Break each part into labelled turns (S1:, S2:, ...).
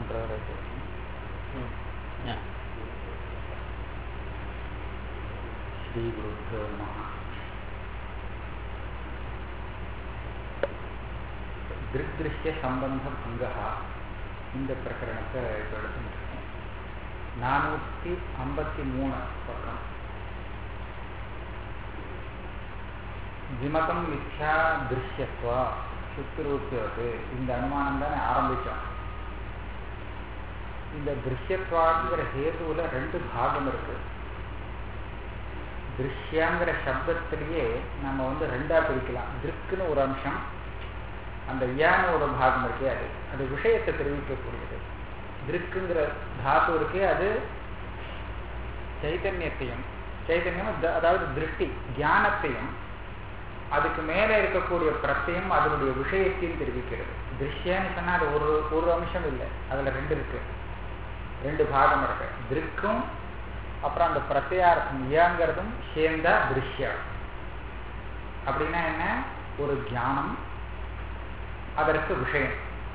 S1: ஒன்றரை ஸ்ரீகுருப்போ நம திருஷ்ய சம்பந்த பங்கா இந்த பிரகரணத்தை இப்போ எடுத்துருக்கேன் நானூற்றி ஐம்பத்தி மூணு பக்கம் விமதம் மித்யா திருஷ்யத்வா சுத்திரூப்பியது இந்த அனுமானம் தானே ஆரம்பித்தோம் இந்த திருஷ்யத்வாங்கிற ஹேதுவில் ரெண்டு பாகம் இருக்கு திருஷ்யங்கிற சப்தத்திலேயே நம்ம வந்து ரெண்டா பிரிக்கலாம் திருக்குன்னு ஒரு அம்சம் அந்த யான ஒரு பாகம் இருக்கே அது அது விஷயத்தை தெரிவிக்கக்கூடியது திருக்குங்கிற தாத்து இருக்கே அது சைத்தன்யத்தையும் சைத்தன்யம் அதாவது திருஷ்டி தியானத்தையும் அதுக்கு மேலே இருக்கக்கூடிய பிரத்தையும் அதனுடைய விஷயத்தையும் தெரிவிக்கிறது திருஷ்யன்னு சொன்னால் அது ஒரு ஒரு அம்சம் இல்லை அதில் ரெண்டு இருக்கு ரெண்டு பாகம் இருக்கு திருக்கும் அப்புறம் அந்த பிரத்யார்த்தம் ஏங்கிறதும் சேர்ந்தா திருஷ்யம் அப்படின்னா என்ன ஒரு தியானம் அதற்கு விஷயம்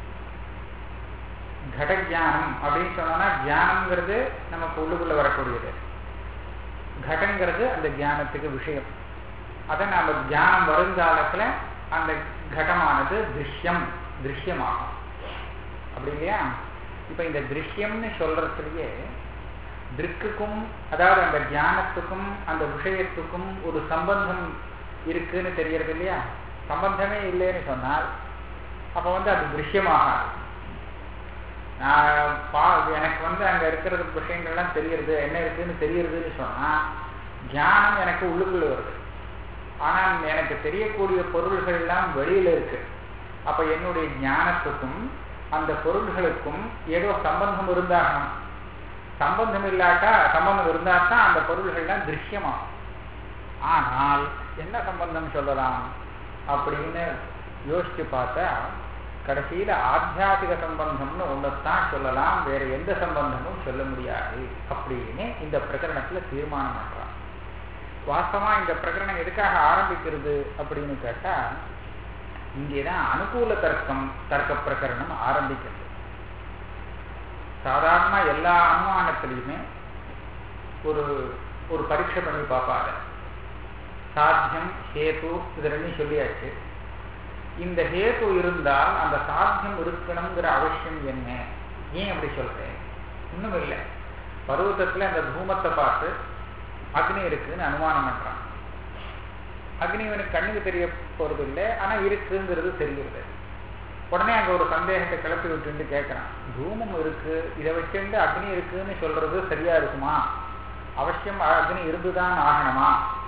S1: கடஜானம் அப்படின்னு சொன்னோம்னா தியானம்ங்கிறது நமக்கு உள்ளுக்குள்ள வரக்கூடியது கடங்கிறது அந்த தியானத்துக்கு விஷயம் அதை நாம தியானம் வருங்காலத்துல அந்த கடமானது திருஷ்யம் திருஷ்யமாகும் அப்படி இல்லையா இப்ப இந்த திருஷ்யம்னு சொல்றதுலயே திருக்குக்கும் அதாவது அந்த தியானத்துக்கும் அந்த விஷயத்துக்கும் ஒரு சம்பந்தம் இருக்குன்னு தெரியறது இல்லையா சம்பந்தமே இல்லைன்னு சொன்னால் அப்ப வந்து அது திருஷ்யமாகாது நான் பா எனக்கு வந்து அங்க இருக்கிற விஷயங்கள்லாம் தெரியறது என்ன இருக்குன்னு தெரியறதுன்னு சொன்னா தியானம் எனக்கு உள்ளுக்குள்ள வருது ஆனால் எனக்கு தெரியக்கூடிய பொருள்கள் எல்லாம் வெளியில இருக்கு அப்ப என்னுடைய ஞானத்துக்கும் அந்த பொருள்களுக்கும் ஏதோ சம்பந்தம் இருந்தாகணும் சம்பந்தம் இல்லாட்டா சம்பந்தம் இருந்தா தான் அந்த பொருள்கள்லாம் திருஷ்யமாகும் ஆனால் என்ன சம்பந்தம் சொல்லலாம் அப்படின்னு யோசிச்சு பார்த்தா கடைசியில ஆத்தியாசிக சம்பந்தம்னு ஒன்றுத்தான் சொல்லலாம் வேற எந்த சம்பந்தமும் சொல்ல முடியாது அப்படின்னு இந்த பிரகரணத்துல தீர்மானம் பண்றான் வாஸ்தவமா இந்த பிரகரணம் எதுக்காக ஆரம்பிக்கிறது அப்படின்னு கேட்டா இங்கேதான் அனுகூல தர்க்கம் தர்க்க பிரகரணம் ஆரம்பிக்கிறது சாதாரணமா எல்லா அனுமானத்திலையுமே ஒரு ஒரு பரீட்சை பண்ணி பார்ப்பாங்க சாத்தியம் ஹேத்து இது ரெண்டையும் சொல்லியாச்சு இந்த ஹேத்து இருந்தால் அந்த சாத்தியம் இருக்கணுங்கிற அவசியம் என்ன ஏன் அப்படி சொல்றேன் இன்னும் இல்லை பருவத்தத்துல அந்த தூமத்தை பார்த்து அக்னி இருக்குன்னு அனுமானம் பண்றான் அக்னி இவனுக்கு கண்ணுக்கு தெரிய போறது இல்லை ஆனா இருக்குங்கிறது தெரிகிறது உடனே அங்க ஒரு சந்தேகத்தை கிளப்பி விட்டுட்டு கேட்கறான் தூமம் இருக்கு இதை வச்சுட்டு அக்னி இருக்குன்னு சொல்றது சரியா இருக்குமா அவசியம் அக்னி இருந்துதான் ஆகணுமா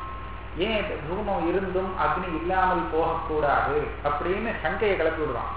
S1: ஏன் தூமம் இருந்தும் அக்னி இல்லாமல் போகக்கூடாது அப்படின்னு சங்கையை கிளப்பி விடுவான்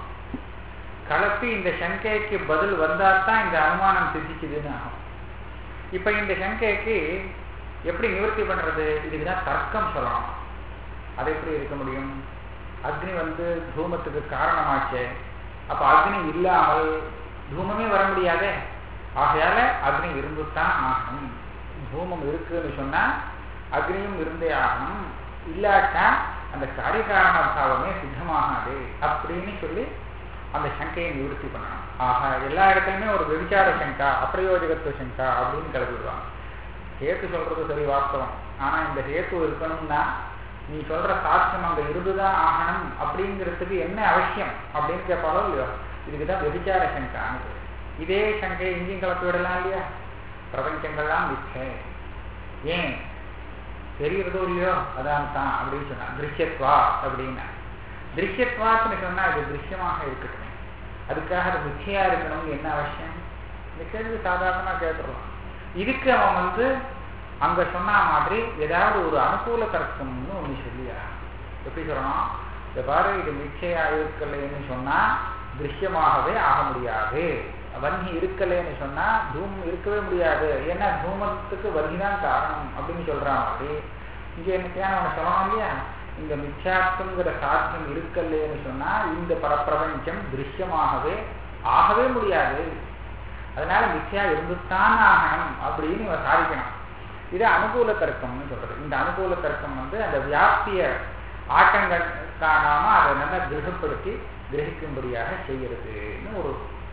S1: கலப்பி இந்த சங்கைக்கு பதில் வந்தாதான் இந்த அனுமானம் சித்திக்குதுன்னு ஆகும் இப்ப இந்த சங்கைக்கு எப்படி நிவர்த்தி பண்றது இதுக்குதான் தர்க்கம் சொல்லணும் அது எப்படி இருக்க முடியும் அக்னி வந்து தூமத்துக்கு காரணமாச்சே அப்ப அக்னி இல்லாமல் தூமமே வர முடியாதே ஆகையால அக்னி இருந்துதான் ஆகணும் தூமம் இருக்குன்னு சொன்னா அக்னியும் இருந்தே ஆகணும் இல்லாட்டா அந்த காரியகாரண பாவமே சித்தமாகாது அப்படின்னு சொல்லி அந்த சங்கையை நிவர்த்தி பண்ணணும் ஆக எல்லா இடத்துலையுமே ஒரு விபிச்சார சங்கா அப்பிரயோஜகத்துவ சங்கா அப்படின்னு கிளப்பிடுவாங்க ஹேத்து சொல்றது சரி வாஸ்தவம் ஆனா இந்த ஹேத்து இருக்கணும்னா நீ சொல்ற சாட்சியம் அங்க இருந்துதான் ஆகணும் அப்படிங்கிறதுக்கு என்ன அவசியம் அப்படின்னு கேட்பாலோ இல்லையோ இதுக்குதான் வெபிச்சார சங்கான்னு இதே சங்கை இங்கேயும் கலப்பி விடலாம் இல்லையா பிரபஞ்சங்கள்லாம் மிச்சை ஏன் தெரியறதோ இல்லையோ அதான் தான் அப்படின்னு சொன்னா திருஷ்யத்வா அப்படின்னா திருஷ்யத்வாத்துன்னு சொன்னா அது திருஷ்யமாக இருக்கட்டும் அதுக்காக அது மிச்சையா இருக்கணும்னு என்ன அவசியம் இந்த கேள்வி சாதாரணமா கேட்டுடலாம் இதுக்கு அவன் வந்து அங்க சொன்ன மாதிரி ஏதாவது ஒரு அனுகூல தர்க்கம்னு ஒண்ணு சொல்லியா எப்படி சொல்லணும் இந்த பாரு இது மிச்சையா இருக்கலைன்னு சொன்னா திருஷ்யமாகவே ஆக முடியாது வன்னி இருக்கலைன்னு சொன்னா தூமம் இருக்கவே முடியாது ஏன்னா தூமத்துக்கு வன்னிதான் காரணம் அப்படின்னு சொல்றான் அப்படி இங்க எனக்கு அவனை சொல்லணும் இல்லையா இந்த மிச்சார்த்தங்கிற சாத்தியம் இருக்கலைன்னு சொன்னா இந்த பரப்பிரபஞ்சம் திருஷ்யமாகவே ஆகவே முடியாது அதனால மிச்சா இருந்துத்தான் ஆகணும் அப்படின்னு இவன் சாதிக்கணும் இது அனுகூல தர்க்கம்னு சொல்றது இந்த அனுகூல தர்க்கம் வந்து அந்த வியாப்திய ஆட்டங்கள் காணாம அதை நல்லா கிரகப்படுத்தி கிரகிக்கும்படியாக செய்யறதுன்னு ஒரு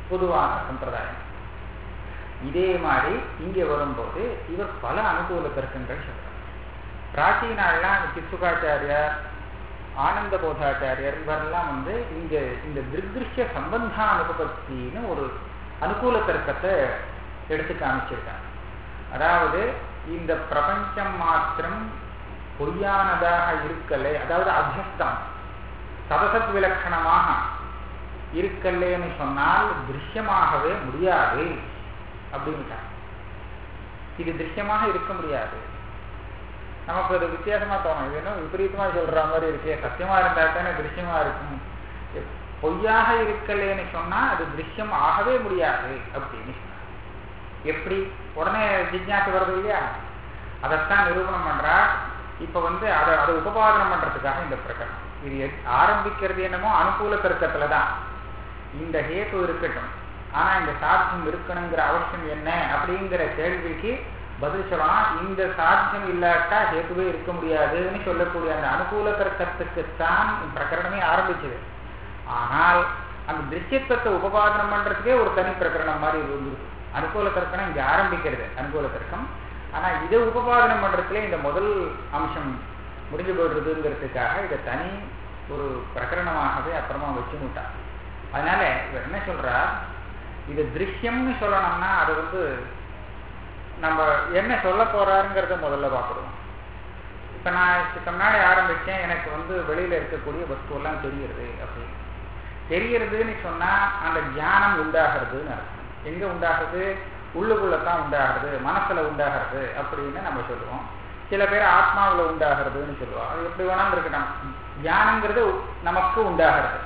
S1: பொதுவான சம்பிரதாயம் இதே மாதிரி இங்கே வரும்போது இவர் பல அனுகூல தர்க்கங்கள் சொல்றார் பிராச்சீனாலாம் சிசுகாச்சாரியார் ஆனந்த போதாச்சாரியர் இவரெல்லாம் வந்து இங்க இந்த திருஷ்ய சம்பந்தானுபபத்தின்னு ஒரு அனுகூல தர்க்கத்தை எடுத்து காமிச்சிருக்காங்க அதாவது இந்த பிரபஞ்சம் மாத்திரம் பொய்யானதாக இருக்கலே அதாவது அத்தியஸ்தம் சதசத் விலட்சணமாக இருக்கல்லேன்னு சொன்னால் திருஷ்யமாகவே முடியாது அப்படின்ட்டாங்க இது திருஷ்யமாக இருக்க முடியாது நமக்கு ஒரு வித்தியாசமா தோணும் இது என்ன விபரீதமா சொல்ற மாதிரி இருக்கே சத்தியமா இருந்தா தானே திருஷ்யமா இருக்கும் பொய்யாக இருக்கலேன்னு சொன்னா அது திருஷ்யம் ஆகவே முடியாது அப்படின்னு சொன்னார் எப்படி உடனே ஜிஜ்ஞாசை வருது இல்லையா அதைத்தான் நிரூபணம் பண்றா இப்ப வந்து அதை அதை உபபாதனம் பண்றதுக்காக இந்த பிரகடனம் இது ஆரம்பிக்கிறது என்னமோ அனுகூல தர்க்கத்துல தான் இந்த ஹேத்து இருக்கட்டும் ஆனா இந்த சாத்தியம் இருக்கணுங்கிற அவசியம் என்ன அப்படிங்கிற கேள்விக்கு பதில் சொல்லலாம் இந்த சாத்தியம் இல்லாட்டா ஹேத்துவே இருக்க முடியாதுன்னு சொல்லக்கூடிய அந்த அனுகூல தர்க்கத்துக்குத்தான் பிரகரணமே ஆரம்பிச்சது ஆனால் அந்த திருஷ்யத்துவத்தை உபபாதனம் பண்றதுக்கே ஒரு தனி பிரகரணம் மாதிரி இருந்திருக்கு அனுகூல தர்க்கம் இங்க ஆரம்பிக்கிறது அனுகூல தர்க்கம் ஆனா இதை உபபாதனம் பண்றதுல இந்த முதல் அம்சம் முடிஞ்சு போடுறதுங்கிறதுக்காக இதை தனி ஒரு பிரகரணமாகவே அப்புறமா வச்சுனுட்டா அதனால இவர் என்ன சொல்றா இது திருஷ்யம்னு சொல்லணும்னா அது வந்து நம்ம என்ன சொல்ல போறாருங்கிறத முதல்ல பார்க்கணும் இப்ப நான் இப்ப முன்னாடி ஆரம்பிச்சேன் எனக்கு வந்து வெளியில இருக்கக்கூடிய வஸ்துவெல்லாம் தெரிகிறது அப்படின்னு தெரியறதுன்னு சொன்னா அந்த தியானம் உண்டாகிறதுன்னு அர்த்தம் எங்க உண்டாகுது உள்ளுக்குள்ளதான் உண்டாகிறது மனசுல உண்டாகிறது அப்படின்னு நம்ம சொல்லுவோம் சில பேர் ஆத்மாவில் உண்டாகிறதுன்னு சொல்லுவோம் அது எப்படி வேணாலும் இருக்கட்டும் தியானங்கிறது நமக்கு உண்டாகிறது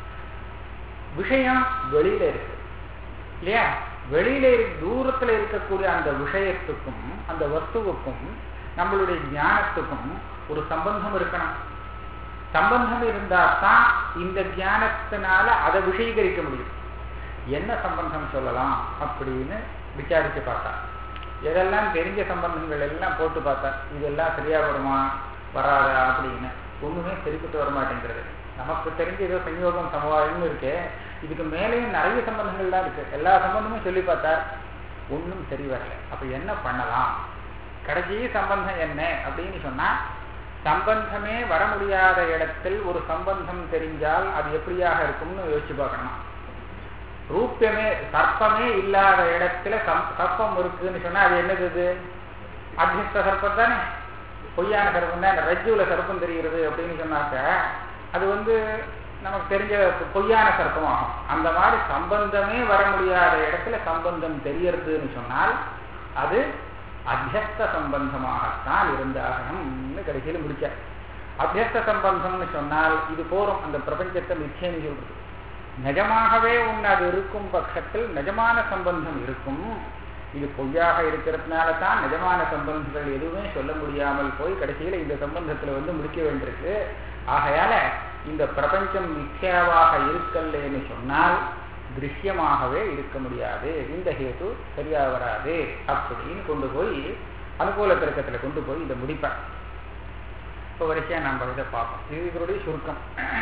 S1: விஷயம் வெளியில இருக்கு இல்லையா வெளியில தூரத்துல இருக்கக்கூடிய அந்த விஷயத்துக்கும் அந்த வஸ்துவுக்கும் நம்மளுடைய ஞானத்துக்கும் ஒரு சம்பந்தம் இருக்கணும் சம்பந்தம் இருந்தா தான் இந்த தியானத்தினால அதை விஷயீகரிக்க முடியும் என்ன சம்பந்தம் சொல்லலாம் அப்படின்னு விசாரிச்சு பார்த்தா எதெல்லாம் தெரிஞ்ச சம்பந்தங்கள் எல்லாம் போட்டு பார்த்தா இதெல்லாம் சரியா வருமா வராதா அப்படின்னு ஒண்ணுமே சரிப்பட்டு வர மாட்டேங்கிறது நமக்கு தெரிஞ்ச ஏதோ சஞ்யோகம் சமவாயம்னு இருக்கு இதுக்கு மேலேயும் நிறைய சம்பந்தங்கள்லாம் இருக்கு எல்லா சம்பந்தமும் சொல்லி பார்த்தா ஒன்றும் சரி வரல அப்ப என்ன பண்ணலாம் கடைசி சம்பந்தம் என்ன அப்படின்னு சொன்னா சம்பந்தமே வர முடியாத இடத்தில் ஒரு சம்பந்தம் தெரிஞ்சால் அது எப்படியாக இருக்கும்னு யோசிச்சு பார்க்கணும் ரூபியமே சர்ப்பமே இல்லாத இடத்துல சர்ப்பம் இருக்குன்னு சொன்னா அது என்னது அத்தியஸ்த சர்ப்பம் தானே பொய்யான சர்ப்பம் தான் ரஜ்ஜுல சர்ப்பம் தெரிகிறது அப்படின்னு சொன்னாக்க அது வந்து நமக்கு தெரிஞ்ச பொய்யான சர்ப்பமாகும் அந்த மாதிரி சம்பந்தமே வர முடியாத இடத்துல சம்பந்தம் தெரியறதுன்னு சொன்னால் அது அத்தியஸ்த சம்பந்தமாகத்தான் இருந்தாகணும்னு கடைசியில் முடிச்சார் அத்தியஸ்த சம்பந்தம்னு சொன்னால் இது போரும் அந்த பிரபஞ்சத்தை மிச்சேன்னு சொல்றது நிஜமாகவே ஒன்று அது இருக்கும் பட்சத்தில் நிஜமான சம்பந்தம் இருக்கும் இது பொய்யாக இருக்கிறதுனால தான் நிஜமான சம்பந்தங்கள் எதுவுமே சொல்ல முடியாமல் போய் கடைசியில் இந்த சம்பந்தத்தில் வந்து முடிக்க வேண்டியிருக்கு ஆகையால இந்த பிரபஞ்சம் மித்யாவாக இருக்கல்லேன்னு சொன்னால் திருஷ்யமாகவே இருக்க முடியாது இந்த ஹேது சரியா வராது அப்படின்னு கொண்டு போய் அனுகூல தர்க்கத்தில் கொண்டு போய் இதை முடிப்பேன் இப்போ வரிசையா நம்ம இதை பார்ப்போம் இது இதனுடைய சுருக்கம்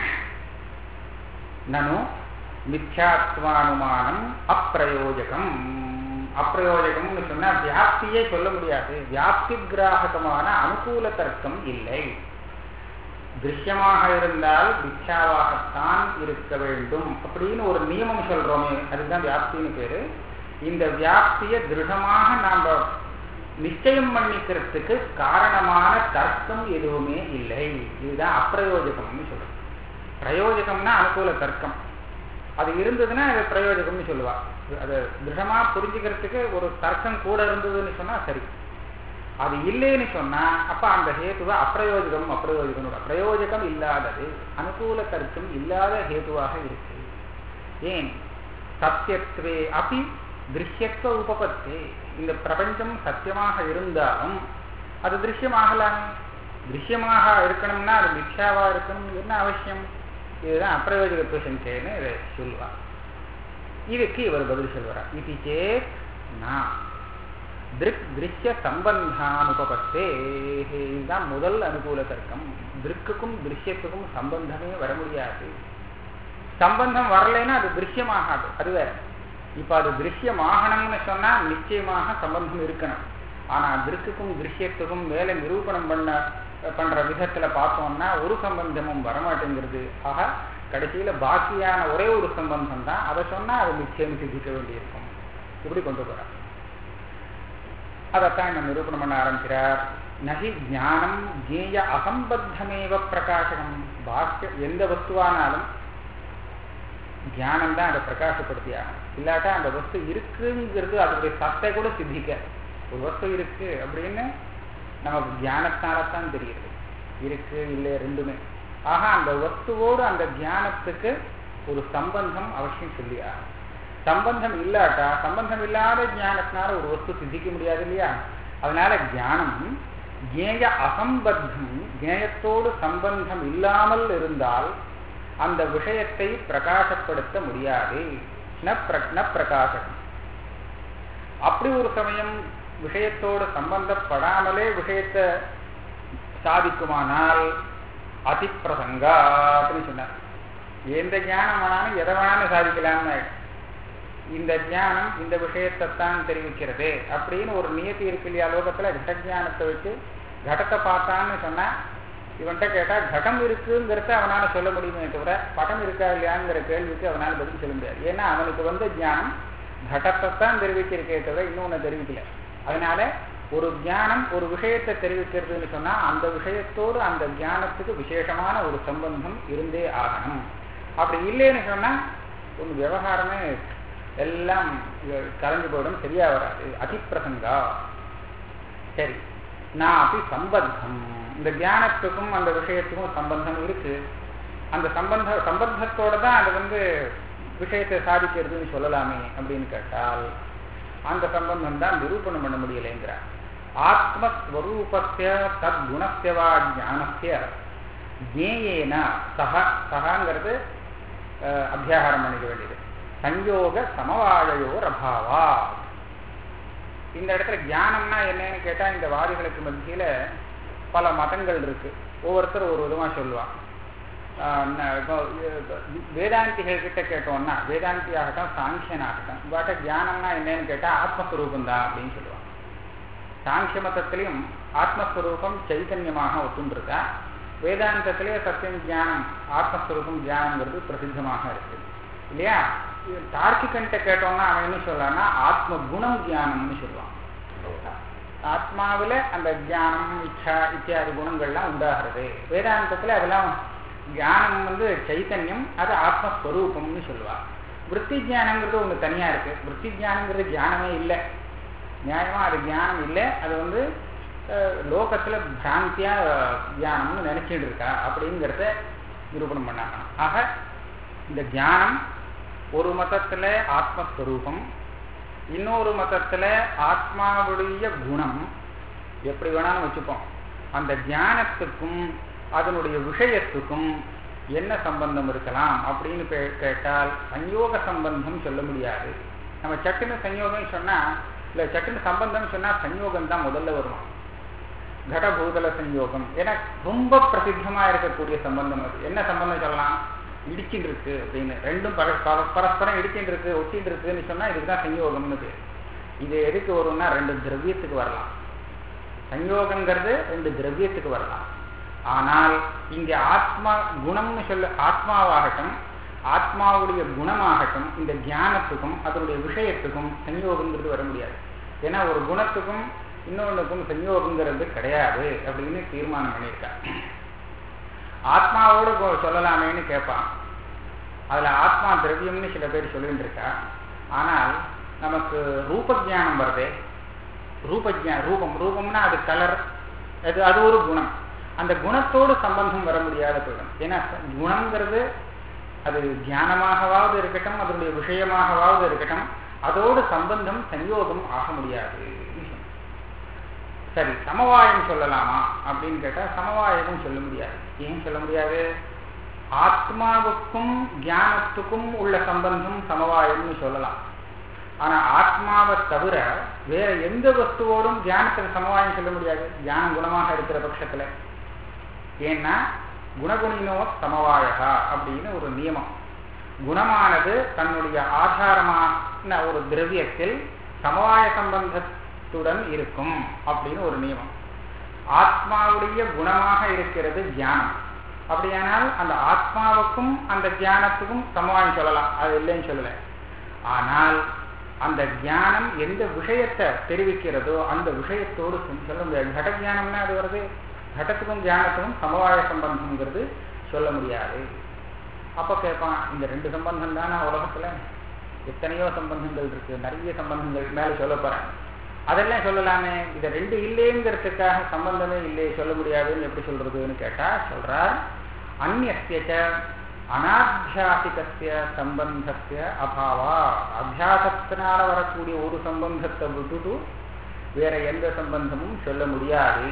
S1: நனு மித்யாத்வானுமானம் அப்பிரயோஜகம் அப்பிரயோஜகம்னு சொன்னா வியாப்தியே சொல்ல முடியாது வியாப்தி கிராககமான அனுகூல தர்க்கம் இல்லை திருஷ்யமாக இருந்தால் மித்யாவாகத்தான் இருக்க வேண்டும் அப்படின்னு ஒரு நியமம் சொல்றோமே அதுதான் வியாப்தின்னு பேரு இந்த வியாப்தியை திருடமாக நாம நிச்சயம் பண்ணிக்கிறதுக்கு காரணமான தர்க்கம் எதுவுமே இல்லை இதுதான் அப்பிரயோஜகம்னு சொல்றோம் பிரயோஜகம்னா அனுகூல தர்க்கம் அது இருந்ததுன்னா அது பிரயோஜகம்னு சொல்லுவா அது திருடமா புரிஞ்சுக்கிறதுக்கு ஒரு தர்க்கம் கூட இருந்ததுன்னு சொன்னா சரி அது இல்லைன்னு சொன்னா அப்ப அந்த ஹேத்துவ அப்பிரயோஜகம் அப்பிரயோஜகம் பிரயோஜகம் இல்லாதது அனுகூல தர்க்கம் இல்லாத ஹேதுவாக இருக்கு ஏன் சத்தியத்துவே அப்படி திருஷ்யத்துவ உபபத்தே இந்த பிரபஞ்சம் சத்தியமாக இருந்தாலும் அது திருஷ்யமாகலாமே திருஷ்யமாக இருக்கணும்னா அது மித்யாவா இருக்கணும் என்ன அவசியம் இதுதான் அப்பிரயோஜகத்துவ சங்கேன்னு இதை சொல்லுவார் இதுக்கு இவர் பதில் சொல்வார் இது சேத் நான் திருக் திருஷ்ய சம்பந்தானுபபத்தே இதுதான் முதல் அனுகூல தர்க்கம் திருக்குக்கும் திருஷ்யத்துக்கும் சம்பந்தமே வர முடியாது சம்பந்தம் வரலைன்னா அது திருஷ்யமாகாது அது வேற இப்ப அது திருஷ்யமாகணும்னு சொன்னா நிச்சயமாக சம்பந்தம் இருக்கணும் ஆனா திருக்குக்கும் திருஷ்யத்துக்கும் மேல நிரூபணம் பண்ண பண்ற விதத்துல பார்த்தோம்னா ஒரு சம்பந்தமும் வரமாட்டேங்கிறது ஆக கடைசியில பாக்கியான ஒரே ஒரு சம்பந்தம் தான் அதை சொன்னா அது நிச்சயம் சித்திக்க வேண்டியிருக்கும் இப்படி கொண்டு போறார் அதைத்தான் என்ன நிரூபணம் பண்ண ஆரம்பிக்கிறார் நகி ஞானம் ஜேய அசம்பத்தமேவ பிரகாசகம் பாக்கிய எந்த வஸ்துவானாலும் தியானம் தான் அதை பிரகாசப்படுத்தியாகும் இல்லாட்டா அந்த வஸ்து இருக்குங்கிறது அதனுடைய சத்தை கூட சித்திக்க ஒரு வஸ்து இருக்கு அப்படின்னு நமக்கு தியானத்தால்தான் தெரியுது இருக்கு இல்லை ரெண்டுமே ஆக அந்த வஸ்துவோடு அந்த தியானத்துக்கு ஒரு சம்பந்தம் அவசியம் சொல்லியாகும் சம்பந்தம் இல்லாட்டா சம்பந்தம் இல்லாத ஞானத்தினால ஒரு வஸ்து சித்திக்க முடியாது இல்லையா அதனால ஞானம் ஜேய அசம்பத்தம் ஜேயத்தோடு சம்பந்தம் இல்லாமல் இருந்தால் அந்த விஷயத்தை பிரகாசப்படுத்த முடியாது ந பிரகாசம் அப்படி ஒரு சமயம் விஷயத்தோடு சம்பந்தப்படாமலே விஷயத்தை சாதிக்குமானால் அதிப்பிரசங்காத்னு சொன்னார் எந்த ஞானம் வேணாலும் எதை வேணாலும் சாதிக்கலாம்னு இந்த ஞானம் இந்த விஷயத்தை தான் தெரிவிக்கிறது அப்படின்னு ஒரு நியத்தி இருக்கு இல்லையா லோகத்துல கடஜானத்தை வச்சு கடத்தை பார்த்தான்னு சொன்னா இவன்கிட்ட கேட்டா கடம் இருக்குங்கிறத அவனால சொல்ல முடியுமே தவிர படம் இருக்கா இல்லையாங்கிற கேள்விக்கு அவனால பதில் சொல்ல முடியாது ஏன்னா அவனுக்கு வந்த ஞானம் கடத்தை தான் தெரிவிச்சிருக்கே தவிர இன்னொன்னு தெரிவிக்கல அதனால ஒரு ஞானம் ஒரு விஷயத்தை தெரிவிக்கிறதுன்னு சொன்னா அந்த விஷயத்தோடு அந்த ஞானத்துக்கு விசேஷமான ஒரு சம்பந்தம் இருந்தே ஆகணும் அப்படி இல்லைன்னு சொன்னா ஒரு விவகாரமே எல்லாம் கலந்து போயிடும் சரியா வராது அதிப்பிரசங்கா சரி நான் அப்படி சம்பந்தம் இந்த தியானத்துக்கும் அந்த விஷயத்துக்கும் சம்பந்தம் இருக்கு அந்த சம்பந்த சம்பந்தத்தோட தான் அது வந்து விஷயத்தை சாதிக்கிறதுன்னு சொல்லலாமே அப்படின்னு கேட்டால் அந்த சம்பந்தம் தான் நிரூபணம் பண்ண முடியலைங்கிறார் ஆத்மஸ்வரூபஸ்ய தத்குணஸ்யவா ஞானஸ்ய ஜேயேன சக சகாங்கிறது அத்தியாகாரம் பண்ணிக்க வேண்டியது சஞ்சோக சமவாழையோர் அபாவா இந்த இடத்துல ஞானம்னா என்னன்னு கேட்டா இந்த வாதிகளுக்கு மத்தியில பல மதங்கள் இருக்கு ஒவ்வொருத்தர் ஒரு விதமா சொல்லுவான் வேதாந்திகள் கிட்ட கேட்டோம்னா வேதாந்தி ஆகட்டும் சாங்கியன் ஆகட்டும் பட் ஞானம்னா என்னன்னு கேட்டா ஆத்மஸ்வரூபம் தான் அப்படின்னு சொல்லுவான் சாங்கிய மதத்திலையும் ஆத்மஸ்வரூபம் சைத்தன்யமாக ஒத்துண்டிருக்கா வேதாந்தத்திலே சத்தியம் தியானம் ஆத்மஸ்வரூபம் தியானங்கிறது பிரசித்தமாக இருக்கு இல்லையா தார்க்கிகன்ட்ட கேட்டோம்னா அவன் என்ன சொல்றான்னா ஆத்ம குணம் தியானம்னு சொல்லுவான் ஆத்மாவில அந்த தியானம் இச்சா இத்தியாதி குணங்கள்லாம் உண்டாகிறது வேதாந்தத்துல அதெல்லாம் தியானம் வந்து சைத்தன்யம் அது ஆத்மஸ்வரூபம்னு சொல்லுவா விற்பி ஜானங்கிறது ஒன்று தனியா இருக்கு விற்பி ஜானங்கிறது தியானமே இல்லை நியாயமா அது தியானம் இல்லை அது வந்து லோகத்துல பிராந்தியா தியானம்னு நினைச்சிட்டு இருக்கா அப்படிங்கிறத நிரூபணம் பண்ணாங்க ஆக இந்த தியானம் ஒரு மதத்துல ஆத்மஸ்வரூபம் இன்னொரு மதத்துல ஆத்மாவுடைய குணம் எப்படி வேணாலும் வச்சுப்போம் அந்த தியானத்துக்கும் அதனுடைய விஷயத்துக்கும் என்ன சம்பந்தம் இருக்கலாம் அப்படின்னு கேட்டால் சஞ்சோக சம்பந்தம் சொல்ல முடியாது நம்ம சட்டுன்னு சஞ்சோகம் சொன்னா இல்ல சட்டுன்னு சம்பந்தம் சொன்னா சஞ்சோகம் தான் முதல்ல வருவான் கடபூதல சஞ்சோகம் ஏன்னா ரொம்ப பிரசித்தமா இருக்கக்கூடிய சம்பந்தம் அது என்ன சம்பந்தம் சொல்லலாம் இடிச்சுட்டு இருக்கு அப்படின்னு ரெண்டும் பரஸ்பரம் இடிச்சுட்டு இருக்கு ஒட்டிட்டு இருக்குன்னு சொன்னா இதுக்குதான் சஞ்சோகம்னு பேர் இது எதுக்கு வரும்னா ரெண்டு திரவியத்துக்கு வரலாம் சஞ்சோகங்கிறது ரெண்டு திரவியத்துக்கு வரலாம் ஆனால் இங்க ஆத்மா குணம்னு சொல்ல ஆத்மாவாகட்டும் ஆத்மாவுடைய குணமாகட்டும் இந்த தியானத்துக்கும் அதனுடைய விஷயத்துக்கும் சஞ்சோகங்கிறது வர முடியாது ஏன்னா ஒரு குணத்துக்கும் இன்னொன்றுக்கும் சஞ்சோகங்கிறது கிடையாது அப்படின்னு தீர்மானம் பண்ணியிருக்காங்க ஆத்மாவோடு சொல்லலாமேன்னு கேட்பான் அதுல ஆத்மா திரவியம்னு சில பேர் சொல்லிட்டு இருக்கா ஆனால் நமக்கு ரூப ஜானம் வருதே ரூபஜா ரூபம் ரூபம்னா அது கலர் அது அது ஒரு குணம் அந்த குணத்தோடு சம்பந்தம் வர முடியாத போயிடும் ஏன்னா குணம்ங்கிறது அது தியானமாகவாவது இருக்கட்டும் அதனுடைய விஷயமாகவாவது இருக்கட்டும் அதோடு சம்பந்தம் சஞ்சோகம் ஆக முடியாது சரி சமவாயம் சொல்லலாமா அப்படின்னு கேட்டா சமவாயமும் சொல்ல முடியாது ஏன் சொல்ல முடியாது ஆத்மாவுக்கும் தியானத்துக்கும் உள்ள சம்பந்தம் சமவாயம்னு சொல்லலாம் ஆனா ஆத்மாவை தவிர வேற எந்த வஸ்துவோடும் தியானத்துக்கு சமவாயம் சொல்ல முடியாது தியானம் குணமாக இருக்கிற பட்சத்துல ஏன்னா குணகுணினோ சமவாயகா அப்படின்னு ஒரு நியமம் குணமானது தன்னுடைய ஆதாரமா ஒரு திரவியத்தில் சமவாய சம்பந்தத்துடன் இருக்கும் அப்படின்னு ஒரு நியமம் ஆத்மாவுடைய குணமாக இருக்கிறது தியானம் அப்படியானால் அந்த ஆத்மாவுக்கும் அந்த தியானத்துக்கும் சமவாயம் சொல்லலாம் அது இல்லைன்னு சொல்லல ஆனால் அந்த தியானம் எந்த விஷயத்தை தெரிவிக்கிறதோ அந்த விஷயத்தோடு சொல்ல முடியாது கட தியானம்னா அது வருது கடத்துக்கும் தியானத்துக்கும் சமவாய சம்பந்தம்ங்கிறது சொல்ல முடியாது அப்ப கேட்பான் இந்த ரெண்டு சம்பந்தம் தானே உலகத்துல எத்தனையோ சம்பந்தங்கள் இருக்கு நிறைய சம்பந்தங்கள் மேல சொல்ல போறேன் அதெல்லாம் சொல்லலாமே இதை ரெண்டு இல்லைங்கிறதுக்காக சம்பந்தமே இல்லையே சொல்ல முடியாதுன்னு எப்படி சொல்றதுன்னு கேட்டா சொல்றார் அந்நிய அனாத்தியாசிகசிய சம்பந்தத்திய அபாவா அத்தியாசத்தினால வரக்கூடிய ஒரு சம்பந்தத்தை விட்டுட்டு வேற எந்த சம்பந்தமும் சொல்ல முடியாது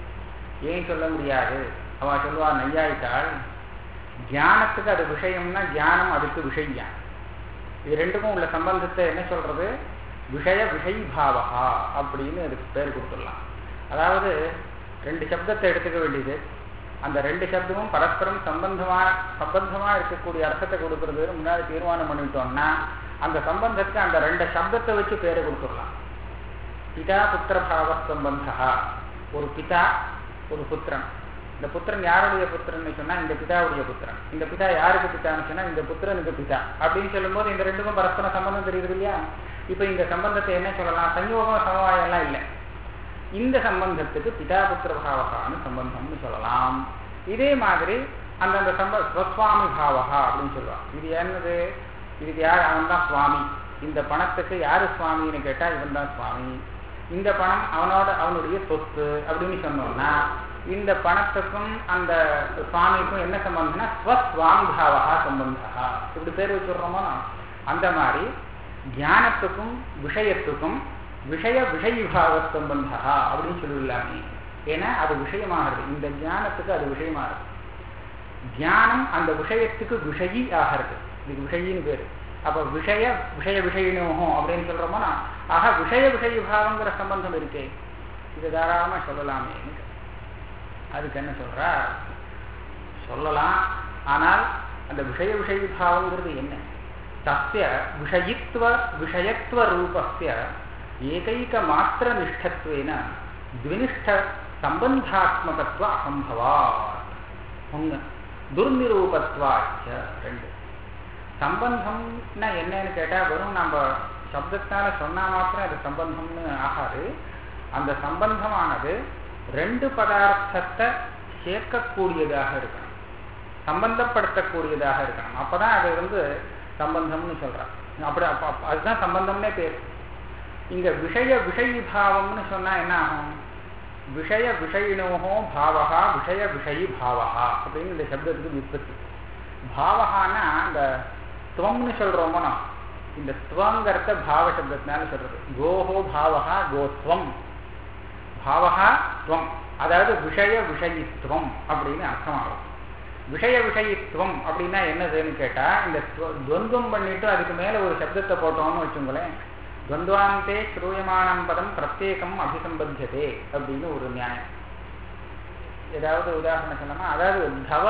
S1: ஏன் சொல்ல முடியாது அவ சொல்லுவா நையாயிட்டாள் தியானத்துக்கு அது விஷயம்னா தியானம் அதுக்கு விஷயம் இது ரெண்டுக்கும் உள்ள சம்பந்தத்தை என்ன சொல்றது விஷய விஷயபாவா அப்படின்னு அதுக்கு பேர் கொடுத்துடலாம் அதாவது ரெண்டு சப்தத்தை எடுத்துக்க வேண்டியது அந்த ரெண்டு சப்தமும் பரஸ்பரம் சம்பந்தமா சம்பந்தமா இருக்கக்கூடிய அர்த்தத்தை கொடுக்கறதுன்னு முன்னாடி தீர்மானம் பண்ணிட்டோம்னா அந்த சம்பந்தத்துக்கு அந்த ரெண்டு சப்தத்தை வச்சு பேரை கொடுத்துடலாம் பிதா புத்திர பாவ சம்பந்தா ஒரு பிதா ஒரு புத்திரன் இந்த புத்திரன் யாருடைய புத்திரன் சொன்னா இந்த பிதாவுடைய புத்திரன் இந்த பிதா யாருக்கு பிதான்னு சொன்னா இந்த புத்திரனுக்கு பிதா அப்படின்னு சொல்லும்போது இந்த ரெண்டுக்கும் பரஸ்பர சம்பந்தம் தெரியுது இல்லையா இப்ப இந்த சம்பந்தத்தை என்ன சொல்லலாம் சஞ்சோகம் சமவாயம் எல்லாம் இல்லை இந்த சம்பந்தத்துக்கு பிதா புத்திர பாவகான்னு சம்பந்தம்னு சொல்லலாம் இதே மாதிரி அந்தந்த சம்ப ஸ்வஸ்வாமி பாவகா அப்படின்னு சொல்லுவான் இது என்னது இதுக்கு யார் அவன் தான் சுவாமி இந்த பணத்துக்கு யாரு சுவாமின்னு கேட்டா இவன் தான் சுவாமி இந்த பணம் அவனோட அவனுடைய சொத்து அப்படின்னு சொன்னோம்னா இந்த பணத்துக்கும் அந்த சுவாமிக்கும் என்ன சம்பந்தம்னா ஸ்வஸ்வாமி பாவகா சம்பந்தா இப்படி பேர் வச்சுடுறோமா அந்த மாதிரி தியானத்துக்கும் விஷயத்துக்கும் விஷய விஷயபாவ சம்பந்தா அப்படின்னு சொல்லிடலாமே ஏன்னா அது விஷயமாகிறது இந்த தியானத்துக்கு அது விஷயமாகிறது தியானம் அந்த விஷயத்துக்கு விஷயி ஆகிறது இதுக்கு விஷயின்னு பேரு அப்ப விஷய விஷய விஷயினோகம் அப்படின்னு சொல்றோமோனா ஆக விஷய விஷயபாவங்கிற சம்பந்தம் இருக்கே இது தாராளமா சொல்லலாமே அதுக்கு என்ன சொல்றா சொல்லலாம் ஆனால் அந்த விஷய விஷயபாவங்கிறது என்ன தஸ்ய விஷயித்வ விஷயத்துவ ரூபஸ்ய ஏகைக மாத்திர நிஷ்டத்வேன த்வினிஷ்ட சம்பந்தாத்மகத்துவ அசம்பவா ஒன்று துர்நிரூபத்வாச்ச ரெண்டு சம்பந்தம்னா என்னன்னு கேட்டா வெறும் நம்ம சப்தத்தால சொன்னா மாத்திரம் அது சம்பந்தம்னு ஆகாது அந்த சம்பந்தமானது ரெண்டு பதார்த்தத்தை சேர்க்கக்கூடியதாக இருக்கணும் சம்பந்தப்படுத்தக்கூடியதாக இருக்கணும் அப்பதான் அது வந்து சம்பந்தம்னு சொல்றான் அப்படி அதுதான் சம்பந்தம்னே பேர் இங்க விஷய விஷயபாவம்னு சொன்னா என்ன ஆகும் விஷய விஷயினோகோ பாவகா விஷய விஷயி பாவகா அப்படின்னு இந்த சப்தத்துக்கு விற்பத்தி பாவகான்னா இந்த துவம்னு சொல்றோமோ நான் இந்த துவங்கிறத பாவ சப்தத்தினால சொல்றது கோஹோ பாவகா கோத்வம் பாவகா துவம் அதாவது விஷய விஷயித்துவம் அப்படின்னு அர்த்தமாகும் விஷய விஷயித்துவம் அப்படின்னா என்னதுன்னு கேட்டா இந்த துவந்தம் பண்ணிட்டு அதுக்கு மேல ஒரு சப்தத்தை போட்டோம்னு வச்சுங்களேன் துவந்தாந்தே ஸ்ரூயமானம் பதம் பிரத்யேகம் அபிசம்பத்தியதே அப்படின்னு ஒரு நியாயம் ஏதாவது உதாரணம் சொன்னோமா அதாவது தவ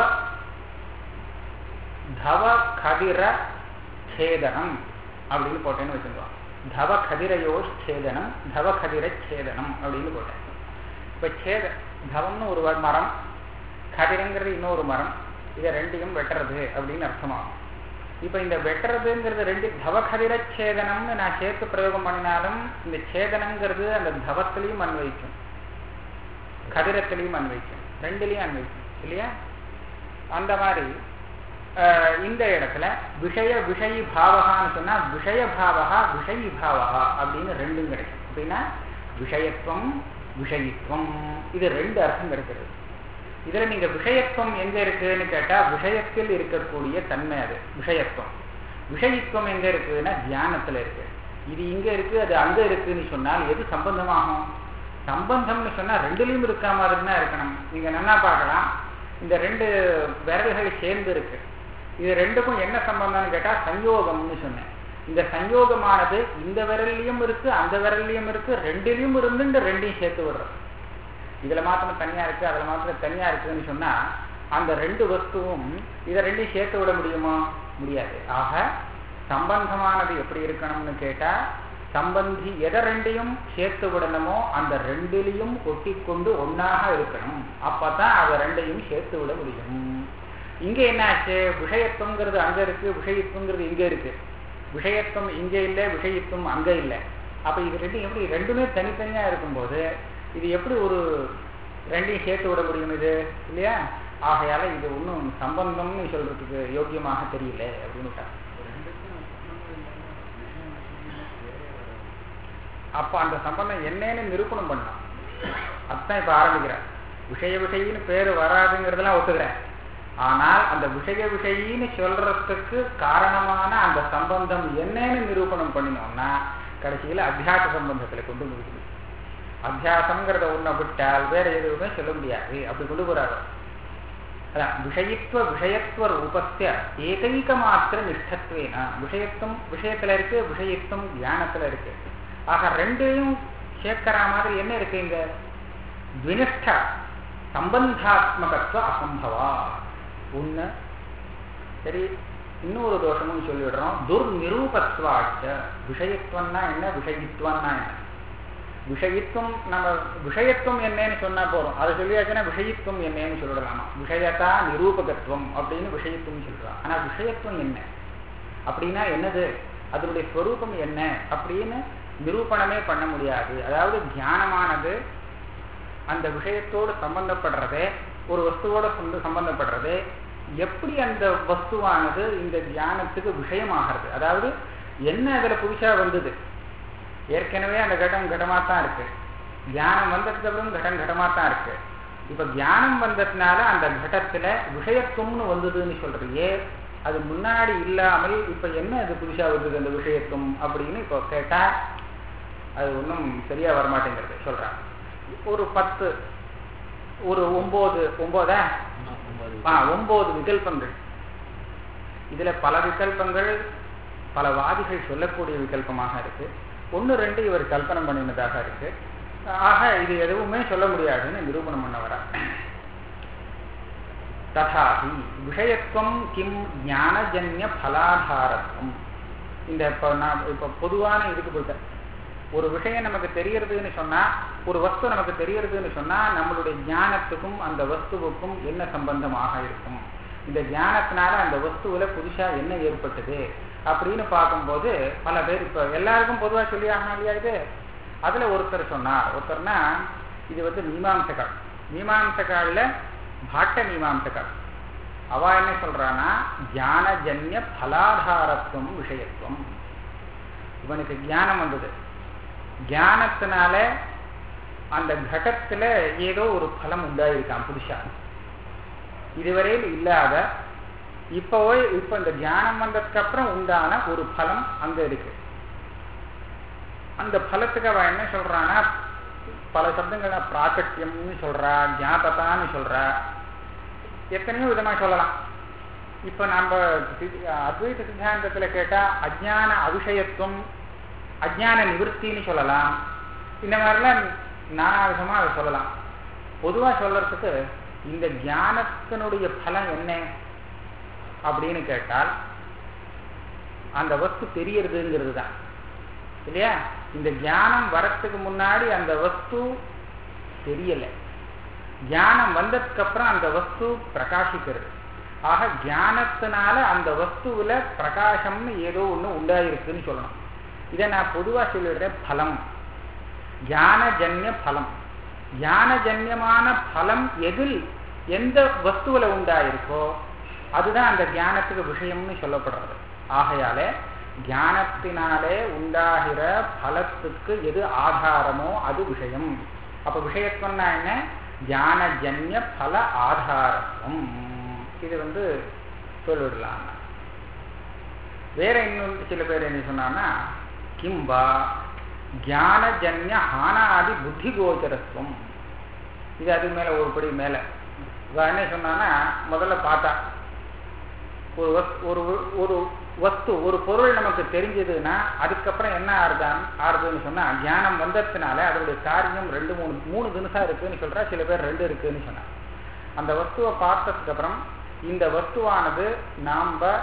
S1: தவ கதிர சேதனம் அப்படின்னு போட்டேன்னு வச்சுருக்கோம் தவ கதிரையோ சேதனம் தவ கதிர சேதனம் அப்படின்னு போட்டேன் இப்போ சேத தவம்னு ஒரு மரம் கதிரங்கிறது இன்னொரு மரம் இதை ரெண்டையும் வெட்டுறது அப்படின்னு அர்த்தமாகும் இப்ப இந்த வெட்டுறதுங்கிறது ரெண்டு தவகதிர சேதனம்னு நான் சேர்த்து பிரயோகம் பண்ணினாலும் இந்த சேதனங்கிறது அந்த தவத்திலையும் அன்வைக்கும் கதிரத்திலையும் அன்வைக்கும் ரெண்டுலையும் அன்வைக்கும் இல்லையா அந்த மாதிரி இந்த இடத்துல விஷய விஷயி பாவகான்னு சொன்னா விஷய பாவகா விஷயி பாவகா அப்படின்னு ரெண்டும் கிடைக்கும் அப்படின்னா விஷயத்துவம் விஷயித்துவம் இது ரெண்டு அர்த்தம் கிடைக்கிறது இதுல நீங்க விஷயத்துவம் எங்க இருக்குன்னு கேட்டா விஷயத்தில் இருக்கக்கூடிய தன்மை அது விஷயத்துவம் விஷயத்துவம் எங்க இருக்குன்னா தியானத்துல இருக்கு இது இங்க இருக்கு அது அங்க இருக்குன்னு சொன்னால் எது சம்பந்தமாகும் சம்பந்தம்னு சொன்னா ரெண்டுலயும் இருக்க மாதிரி தான் இருக்கணும் நீங்க நல்லா பார்க்கலாம் இந்த ரெண்டு விரல்கள் சேர்ந்து இருக்கு இது ரெண்டுக்கும் என்ன சம்பந்தம்னு கேட்டா சஞ்சோகம்னு சொன்னேன் இந்த சஞ்சோகமானது இந்த விரல்லையும் இருக்கு அந்த விரல்லையும் இருக்கு ரெண்டுலையும் இருந்து இந்த ரெண்டையும் சேர்த்து விடுறது இதுல மாத்திரம் தனியா இருக்கு அதுல மாத்திரம் தனியா இருக்குன்னு சொன்னா அந்த ரெண்டு வஸ்துவும் இதை ரெண்டையும் சேர்த்து விட முடியுமா முடியாது ஆக சம்பந்தமானது எப்படி இருக்கணும்னு கேட்டா சம்பந்தி எதை ரெண்டையும் சேர்த்து விடணுமோ அந்த ரெண்டிலையும் ஒட்டிக்கொண்டு ஒன்னாக இருக்கணும் அப்பதான் அதை ரெண்டையும் சேர்த்து விட முடியும் இங்க என்னாச்சு விஷயத்துவங்கிறது அங்க இருக்கு விஷயத்துவங்கிறது இங்க இருக்கு விஷயத்துவம் இங்க இல்லை விஷயத்துவம் அங்க இல்லை அப்ப இது ரெண்டும் எப்படி ரெண்டுமே தனித்தனியா இருக்கும்போது இது எப்படி ஒரு ரெண்டையும் சேர்த்து விட முடியும் இது இல்லையா ஆகையால இது ஒன்றும் சம்பந்தம்னு சொல்றதுக்கு யோக்கியமாக தெரியல அப்படின்னு அப்ப அந்த சம்பந்தம் என்னன்னு நிரூபணம் பண்ணலாம் அதுதான் இப்ப ஆரம்பிக்கிறேன் விஷய விஷயின்னு பேர் வராதுங்கிறதெல்லாம் ஒத்துக்கிறேன் ஆனால் அந்த விஷய விஷயின்னு சொல்றதுக்கு காரணமான அந்த சம்பந்தம் என்னன்னு நிரூபணம் பண்ணினோம்னா கடைசியில் அத்தியாச சம்பந்தத்துல கொண்டு முடியுது அத்தியாசம்ங்கிறத ஒன்றை விட்டால் வேற எதுவுமே சொல்ல முடியாது அப்படி கொண்டு போறாரு அதான் விஷயத்துவ விஷயத்துவ ரூபத்திய ஏகைக மாத்திர நிஷ்டத்துவேனா விஷயத்துவம் விஷயத்துல இருக்கு விஷயத்துவம் தியானத்துல இருக்கு ஆக ரெண்டையும் சேர்க்கிற மாதிரி என்ன இருக்கு இங்க வினிஷ்ட சம்பந்தாத்மகத்துவ அசம்பவா ஒண்ணு சரி இன்னொரு தோஷமும் சொல்லிடுறோம் துர்நிரூபத்வாச்ச விஷயத்துவம்னா என்ன விஷயித்துவம்னா என்ன விஷயித்துவம் நம்ம விஷயத்துவம் என்னன்னு சொன்னா போறோம் அதை சொல்லியாச்சுன்னா விஷயத்துவம் என்னன்னு சொல்லிடலாமா விஷயத்தா நிரூபகத்துவம் அப்படின்னு விஷயத்துவம் சொல்றான் ஆனா விஷயத்துவம் என்ன அப்படின்னா என்னது அதனுடைய ஸ்வரூபம் என்ன அப்படின்னு நிரூபணமே பண்ண முடியாது அதாவது தியானமானது அந்த விஷயத்தோடு சம்பந்தப்படுறதே ஒரு வஸ்துவோட சம்பந்தப்படுறது எப்படி அந்த வஸ்துவானது இந்த தியானத்துக்கு விஷயமாகிறது அதாவது என்ன அதுல புதுசா வந்தது ஏற்கனவே அந்த கடம் கடமாக தான் இருக்கு தியானம் வந்ததுக்கு அப்புறம் கடம் கடமாக தான் இருக்கு இப்ப தியானம் வந்ததுனால அந்த கடத்துல விஷயத்துவம்னு வந்ததுன்னு சொல்றியே அது முன்னாடி இல்லாமல் இப்ப என்ன அது புதுசா வந்தது அந்த விஷயத்துவம் அப்படின்னு இப்போ கேட்டா அது ஒன்றும் சரியா வரமாட்டேங்கிறது சொல்றான் ஒரு பத்து ஒரு ஒன்பது ஒன்பதா ஆ ஒன்பது விகல்பங்கள் இதுல பல விகல்பங்கள் பல வாதிகள் சொல்லக்கூடிய விகல்பமாக இருக்கு ஒன்று ரெண்டு இவர் கல்பனை பண்ணினதாக இருக்கு ஆக இது எதுவுமே சொல்ல முடியாதுன்னு நிரூபணம் பண்ண வரா ததாபி விஷயத்துவம் கிம் ஞானஜன்ய பலாதாரத்துவம் இந்த இப்போ நான் இப்போ பொதுவான இதுக்கு போயிட்டேன் ஒரு விஷயம் நமக்கு தெரியறதுன்னு சொன்னா ஒரு வஸ்து நமக்கு தெரியறதுன்னு சொன்னா நம்மளுடைய ஞானத்துக்கும் அந்த வஸ்துவுக்கும் என்ன சம்பந்தமாக இருக்கும் இந்த ஞானத்தினால அந்த வஸ்துவில புதுசா என்ன ஏற்பட்டது அப்படின்னு பார்க்கும்போது பல பேர் இப்போ எல்லாருக்கும் பொதுவாக சொல்லி ஆகணும் இல்லையா இது அதுல ஒருத்தர் சொன்னார் ஒருத்தர்னா இது வந்து மீமாம்சகால் மீமாம்சகாலில் பாட்ட மீமாம்சகால் அவ என்ன சொல்றான்னா ஞானஜன்ய பலாதாரத்துவம் விஷயத்துவம் இவனுக்கு ஞானம் வந்தது ஞானத்தினால அந்த கடத்துல ஏதோ ஒரு பலம் உண்டாயிருக்கான் புதுசா இதுவரையில் இல்லாத இப்போ இப்ப இந்த தியானம் வந்ததுக்கு அப்புறம் உண்டான ஒரு பலம் அங்க இருக்கு அந்த பலத்துக்கு அவ என்ன சொல்றான்னா பல சப்தங்களை பிராக்கட்டியம்னு சொல்றா ஞாபகத்தான்னு சொல்றா எத்தனையோ விதமா சொல்லலாம் இப்ப நம்ம அத்வைத சித்தாந்தத்துல கேட்டா அஜான அவிஷயத்துவம் அஜான நிவர்த்தின்னு சொல்லலாம் இந்த மாதிரிலாம் நானா விதமா அதை சொல்லலாம் பொதுவா சொல்றதுக்கு இந்த ஞானத்தினுடைய பலம் என்ன அப்படின்னு கேட்டால் அந்த வஸ்து தெரியறதுங்கிறது தான் இல்லையா இந்த ஞானம் வரத்துக்கு முன்னாடி அந்த வஸ்து தெரியல ஞானம் வந்ததுக்கு அப்புறம் அந்த வஸ்து பிரகாசிக்கிறது ஆக ஞானத்தினால அந்த வஸ்துவில பிரகாசம்னு ஏதோ ஒண்ணு உண்டாயிருக்குன்னு சொல்லணும் இதை நான் பொதுவா சொல்லிடுறேன் பலம் ஞானஜன்ய பலம் ஞானஜன்யமான பலம் எதில் எந்த வஸ்துவில உண்டாயிருக்கோ அதுதான் அந்த ஞானத்துக்கு விஷயம்னு சொல்லப்படுறது ஆகையால ஞானத்தினாலே உண்டாகிற பலத்துக்கு எது ஆதாரமோ அது விஷயம் அப்ப விஷயத்துவம்னா என்ன ஞானஜன்ய பல ஆதாரத்துவம் இது வந்து சொல்லிடலாம் வேற இன்னும் சில பேர் என்ன சொன்னான்னா கிம்பா ஞானஜன்ய ஹானாதி புத்தி கோச்சரத்துவம் இது அதுக்கு மேல ஒரு படி மேல இவ என்ன சொன்னான்னா முதல்ல பார்த்தா ஒரு ஒரு ஒரு வஸ்து ஒரு பொருள் நமக்கு தெரிஞ்சதுன்னா அதுக்கப்புறம் என்ன ஆறுதான் ஆறுதுன்னு சொன்னா ஞானம் வந்ததுனால அதனுடைய காரியம் ரெண்டு மூணு மூணு தினசா இருக்குன்னு சொல்றா சில பேர் ரெண்டு இருக்குன்னு சொன்னா அந்த வஸ்துவை பார்த்ததுக்கு அப்புறம் இந்த வஸ்துவானது நாம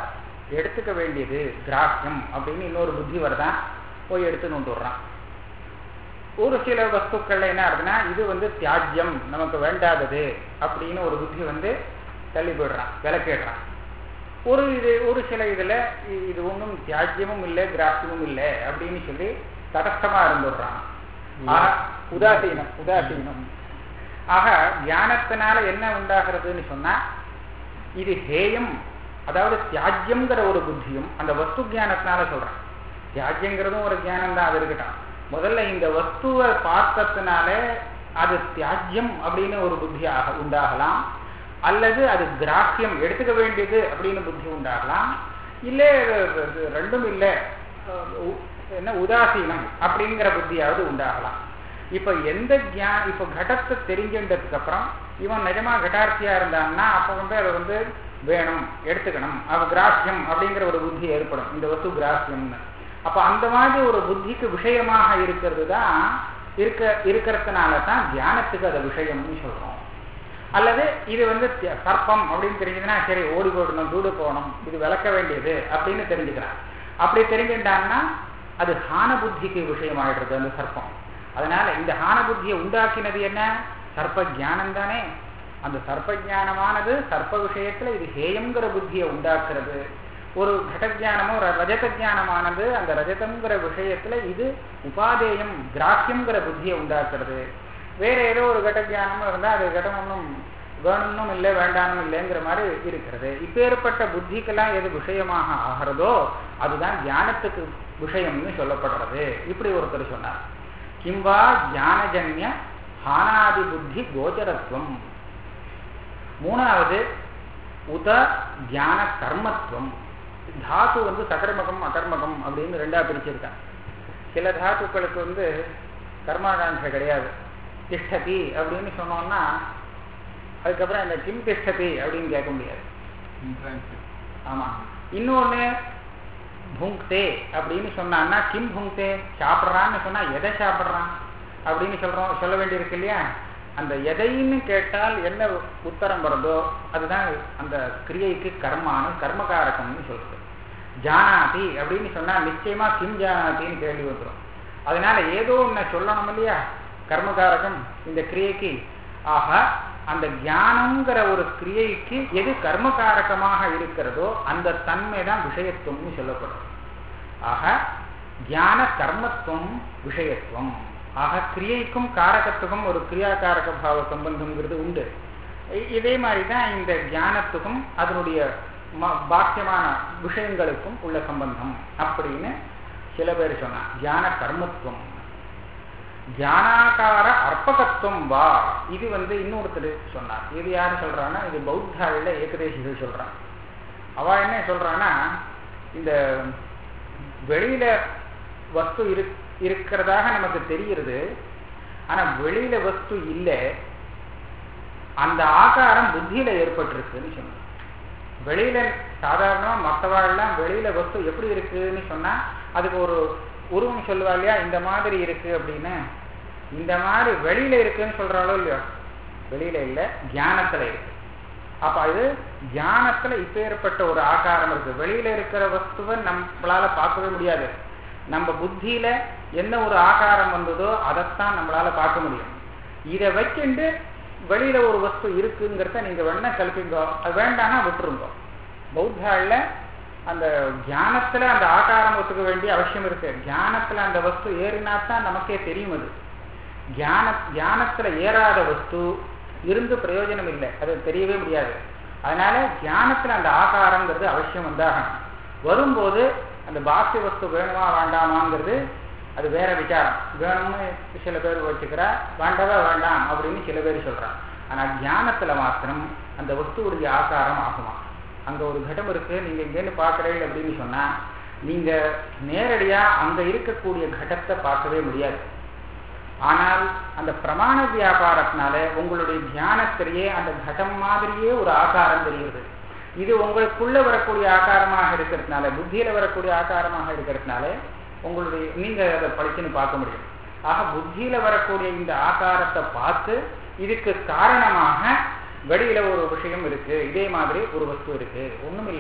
S1: எடுத்துக்க வேண்டியது கிராஹ்யம் அப்படின்னு இன்னொரு புத்தி வருதான் போய் எடுத்து கொண்டு வர்றான் ஒரு சில வஸ்துக்கள்ல என்ன ஆகுதுன்னா இது வந்து தியாஜ்யம் நமக்கு வேண்டாதது அப்படின்னு ஒரு புத்தி வந்து தள்ளி போயிடுறான் விளக்கிடுறான் ஒரு இது ஒரு சில இதுல இ- இது ஒன்றும் தியாஜ்யமும் இல்லை கிராஹ்யமும் இல்லை அப்படின்னு சொல்லி தடஸ்தமா இருந்துடுறான் ஆக உதாசீனம் உதாசீனம் ஆக ஞானத்தினால என்ன உண்டாகிறதுன்னு சொன்னா இது ஹேயம் அதாவது தியாஜ்யம்ங்கிற ஒரு புத்தியும் அந்த வஸ்து ஞானத்தினால சொல்றேன் தியாஜ்யங்கிறதும் ஒரு ஞானம் தான் அது இருக்கட்டும் முதல்ல இந்த வஸ்துவை பார்த்ததுனால அது தியாஜ்யம் அப்படின்னு ஒரு புத்தியாக உண்டாகலாம் அல்லது அது கிராஹ்யம் எடுத்துக்க வேண்டியது அப்படின்னு புத்தி உண்டாகலாம் இல்லை இது- இது ரெண்டும் இல்லை அஹ் உ- என்ன உதாசீனம் அப்படிங்கிற புத்தியாவது உண்டாகலாம் இப்ப எந்த ஜா இப்ப கடத்தை தெரிஞ்சுட்டதுக்கு அப்புறம் இவன் நிஜமா கட்டார்த்தியா இருந்தான்னா அப்ப வந்து அதை வந்து வேணும் எடுத்துக்கணும் அவ கிராஹ்யம் அப்படிங்கிற ஒரு புத்தி ஏற்படும் இந்த வஸ்து கிராஹ்யம்னு அப்ப அந்த மாதிரி ஒரு புத்திக்கு விஷயமாக இருக்கிறது தான் இருக்க இருக்கிறதுனால தான் தியானத்துக்கு அது விஷயம்னு சொல்றோம் அல்லது இது வந்து தி- சர்ப்பம் அப்படின்னு தெரிஞ்சதுன்னா சரி ஓடி போடணும் தூடு போகணும் இது விளக்க வேண்டியது அப்படின்னு தெரிஞ்சுக்கிறான் அப்படி தெரிஞ்சுட்டான்னா அது ஹான புத்திக்கு விஷயமாயிடுறது அந்த சர்ப்பம் அதனால இந்த ஹான புத்தியை உண்டாக்கினது என்ன சர்ப்ப ஞானம் தானே அந்த சர்ப்ப ஞானமானது சர்ப்ப விஷயத்துல இது ஹேயம்ங்கிற புத்தியை உண்டாக்குறது ஒரு கடஜானமோ ரஜத ஞானமானது அந்த ரஜதம்ங்கிற விஷயத்துல இது உபாதேயம் கிராஹ்யம்ங்கிற புத்தியை உண்டாக்குறது வேற ஏதோ ஒரு கடஜானமும் இருந்தா அது கடம் ஒன்றும் வேணும்னும் இல்லை வேண்டானும் இல்லைங்கிற மாதிரி இருக்கிறது இப்பேற்பட்ட புத்திக்கெல்லாம் எது விஷயமாக ஆகிறதோ அதுதான் ஞானத்துக்கு விஷயம்னு சொல்லப்படுறது இப்படி ஒருத்தர் சொன்னார் கிம்பா ஞானஜன்ய ஹானாதி புத்தி கோச்சரத்துவம் மூணாவது உத ஞான கர்மத்துவம் தாத்து வந்து சகர்மகம் அகர்மகம் அப்படின்னு ரெண்டா பிரிச்சிருக்கான் சில தாத்துக்களுக்கு வந்து கர்மாகாங்க கிடையாது திஷ்டதி அப்படின்னு சொன்னோம்னா அதுக்கப்புறம் இந்த கிம் திஷ்டதி அப்படின்னு கேட்க முடியாது ஆமா இன்னொன்னு புங்க்தே அப்படின்னு சொன்னான்னா கிம் புங்க்தே சாப்பிட்றான்னு சொன்னா எதை சாப்பிட்றான் அப்படின்னு சொல்றோம் சொல்ல வேண்டியிருக்கு இல்லையா அந்த எதைன்னு கேட்டால் என்ன உத்தரம் வருதோ அதுதான் அந்த கிரியைக்கு கர்மானு கர்மகாரகம்னு சொல்றது ஜானாதி அப்படின்னு சொன்னா நிச்சயமா கிம் ஜானாதின்னு கேள்வி வந்துடும் அதனால ஏதோ ஒன்ன சொல்லணும் இல்லையா கர்மகாரகம் இந்த கிரியைக்கு ஆக அந்த ஞானங்கிற ஒரு கிரியைக்கு எது கர்மகாரகமாக இருக்கிறதோ அந்த தன்மை தான் விஷயத்துவம்னு சொல்லப்படும் ஆக ஞான கர்மத்துவம் விஷயத்துவம் ஆக கிரியைக்கும் காரகத்துக்கும் ஒரு கிரியாகாரக பாவ சம்பந்தம்ங்கிறது உண்டு இ- இதே மாதிரி தான் இந்த ஞானத்துக்கும் அதனுடைய ம- பாக்கியமான விஷயங்களுக்கும் உள்ள சம்பந்தம் அப்படின்னு சில பேர் சொன்னா ஞான கர்மத்துவம் தியானாகார அர்ப்பகத்துவம் வா இது வந்து இன்னொருத்தர் சொன்னார் இது யாரு சொல்றான்னா இது பௌத்தாவில ஏகதேசிகள் சொல்றான் அவ என்ன சொல்றான்னா இந்த வெளியில வஸ்து இரு இருக்கிறதாக நமக்கு தெரிகிறது ஆனா வெளியில வஸ்து இல்லை அந்த ஆகாரம் புத்தியில ஏற்பட்டிருக்குன்னு சொன்னார் வெளியில சாதாரணமா மற்றவாள்லாம் வெளியில வஸ்து எப்படி இருக்குன்னு சொன்னா அதுக்கு ஒரு உருவம் சொல்லுவா இல்லையா இந்த மாதிரி இருக்கு அப்படின்னு இந்த மாதிரி வெளியில இருக்குன்னு சொல்றாளோ இல்லையோ வெளியில இல்ல தியானத்துல இருக்கு அப்ப அது தியானத்துல இப்பேற்பட்ட ஒரு ஆகாரம் இருக்கு வெளியில இருக்கிற வஸ்துவை நம்மளால பார்க்கவே முடியாது நம்ம புத்தியில என்ன ஒரு ஆகாரம் வந்ததோ அதைத்தான் நம்மளால பார்க்க முடியும் இதை வச்சுண்டு வெளியில ஒரு வஸ்து இருக்குங்கிறத நீங்க வேணா கல்பிங்கோ அது வேண்டாம்னா விட்டுருங்க பௌத்தால அந்த தியானத்துல அந்த ஆகாரம் ஒத்துக்க வேண்டிய அவசியம் இருக்கு தியானத்துல அந்த வஸ்து ஏறினா தான் நமக்கே தெரியும் அது தியான தியானத்துல ஏறாத வஸ்து இருந்து பிரயோஜனம் இல்லை அது தெரியவே முடியாது அதனால தியானத்துல அந்த ஆகாரங்கிறது அவசியம் வந்தாகணும் வரும்போது அந்த பாக்கிய வஸ்து வேணுமா வேண்டாமாங்கிறது அது வேற விசாரம் வேணும்னு சில பேர் வச்சுக்கிறா வேண்டவா வேண்டாம் அப்படின்னு சில பேர் சொல்றான் ஆனா தியானத்துல மாத்திரம் அந்த வஸ்துவுடைய ஆகாரம் ஆகுமா அங்க ஒரு கடம் இருக்கு நீங்க இங்கேருந்து பாக்குறீங்க அப்படின்னு சொன்னா நீங்க நேரடியா அங்க இருக்கக்கூடிய கடத்தை பார்க்கவே முடியாது ஆனால் அந்த பிரமாண வியாபாரத்தினால உங்களுடைய தியானத்திலேயே அந்த கடம் மாதிரியே ஒரு ஆகாரம் தெரியுது இது உங்களுக்குள்ள வரக்கூடிய ஆகாரமாக இருக்கிறதுனால புத்தியில வரக்கூடிய ஆகாரமாக இருக்கிறதுனால உங்களுடைய நீங்க அதை படிச்சுன்னு பார்க்க முடியும் ஆக புத்தியில வரக்கூடிய இந்த ஆகாரத்தை பார்த்து இதுக்கு காரணமாக வெளியில ஒரு விஷயம் இருக்கு இதே மாதிரி ஒரு வஸ்து இருக்கு ஒண்ணும் இல்லை